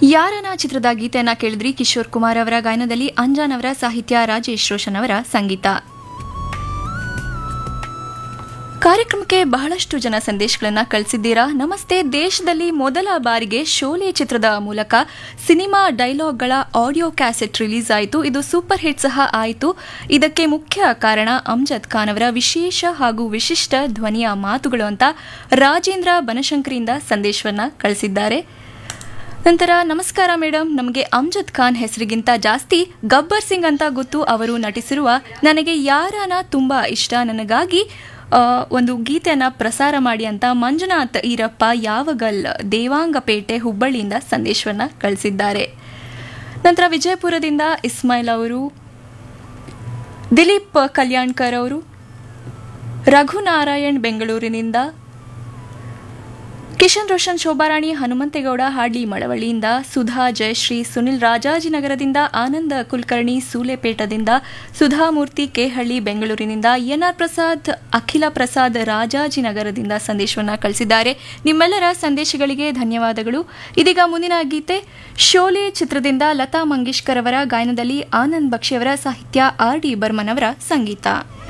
ಯಾರನ ಚಿತ್ರದ ಗೀತೆಯನ್ನ ಕೇಳಿದ್ರಿ ಕಿಶೋರ್ ಕುಮಾರ್ ಅವರ ಗಾಯನದಲ್ಲಿ ಅಂಜಾನ್ ಅವರ ಸಾಹಿತ್ಯ ರಾಜೇಶ್ ರೋಷನ್ ಅವರ ಸಂಗೀತ ಕಾರ್ಯಕ್ರಮಕ್ಕೆ ಬಹಳಷ್ಟು ಜನ ಸಂದೇಶಗಳನ್ನ ಕಳಿಸಿದ್ದೀರಾ ನಮಸ್ತೆ ದೇಶದಲ್ಲಿ ಮೊದಲ ಬಾರಿಗೆ ಶೋಲೆ ಚಿತ್ರದ ಮೂಲಕ ಸಿನಿಮಾ ಡೈಲಾಗ್ಗಳ ಆಡಿಯೋ ಕ್ಯಾಸೆಟ್ ರಿಲೀಸ್ ಆಯಿತು ಇದು ಸೂಪರ್ ಹಿಟ್ ಸಹ ಆಯಿತು ಇದಕ್ಕೆ ಮುಖ್ಯ ಕಾರಣ ಅಮ್ಜದ್ ಖಾನ್ ಅವರ ವಿಶೇಷ ಹಾಗೂ ವಿಶಿಷ್ಟ ಧ್ವನಿಯ ಮಾತುಗಳು ಅಂತ ರಾಜೇಂದ್ರ ಬನಶಂಕರಿಯಿಂದ ಸಂದೇಶವನ್ನ ಕಳಿಸಿದ್ದಾರೆ ನಂತರ ನಮಸ್ಕಾರ ಮೇಡಮ್ ನಮಗೆ ಅಮ್ಜದ್ ಖಾನ್ ಹೆಸರಿಗಿಂತ ಜಾಸ್ತಿ ಗಬ್ಬರ್ ಸಿಂಗ್ ಅಂತ ಗೊತ್ತು ಅವರು ನಟಿಸಿರುವ ನನಗೆ ಯಾರನ ತುಂಬಾ ಇಷ್ಟ ನನಗಾಗಿ ಆ, ಒಂದು ಗೀತೆಯನ್ನ ಪ್ರಸಾರ ಮಾಡಿ ಅಂತ ಮಂಜುನಾಥ್ ಈರಪ್ಪ ಯಾವಗಲ್ ದೇವಾಂಗಪೇಟೆ ಹುಬ್ಬಳ್ಳಿಯಿಂದ ಸಂದೇಶವನ್ನ ಕಳಿಸಿದ್ದಾರೆ ನಂತರ ವಿಜಯಪುರದಿಂದ ಇಸ್ಮಾಯಿಲ್ ಅವರು ದಿಲೀಪ್ ಕಲ್ಯಾಣ್ಕರ್ ಅವರು ರಘುನಾರಾಯಣ್ ಬೆಂಗಳೂರಿನಿಂದ ಕಿಶನ್ ರೋಷನ್ ಶೋಭಾರಾಣಿ ಹನುಮಂತೇಗೌಡ ಹಾಡ್ಲಿ ಮಳವಳ್ಳಿಯಿಂದ ಸುಧಾ ಜಯಶ್ರೀ ಸುನಿಲ್ ರಾಜಾಜಿನಗರದಿಂದ ಆನಂದ ಕುಲಕರ್ಣಿ ಸೂಲೆಪೇಟದಿಂದ ಸುಧಾಮೂರ್ತಿ ಕೆಹಳ್ಳಿ ಬೆಂಗಳೂರಿನಿಂದ ಎನ್ಆರ್ ಪ್ರಸಾದ್ ಅಖಿಲ ಪ್ರಸಾದ್ ರಾಜಾಜಿನಗರದಿಂದ ಸಂದೇಶವನ್ನ ಕಳಿಸಿದ್ದಾರೆ ನಿಮ್ಮೆಲ್ಲರ ಸಂದೇಶಗಳಿಗೆ ಧನ್ಯವಾದಗಳು ಇದೀಗ ಮುಂದಿನ ಗೀತೆ ಶೋಲೆ ಚಿತ್ರದಿಂದ ಲತಾ ಮಂಗೇಶ್ಕರ್ ಅವರ ಗಾಯನದಲ್ಲಿ ಆನಂದ್ ಬಕ್ಷಿ ಅವರ ಸಾಹಿತ್ಯ ಆರ್ ಡಿ ಬರ್ಮನ್ ಅವರ ಸಂಗೀತ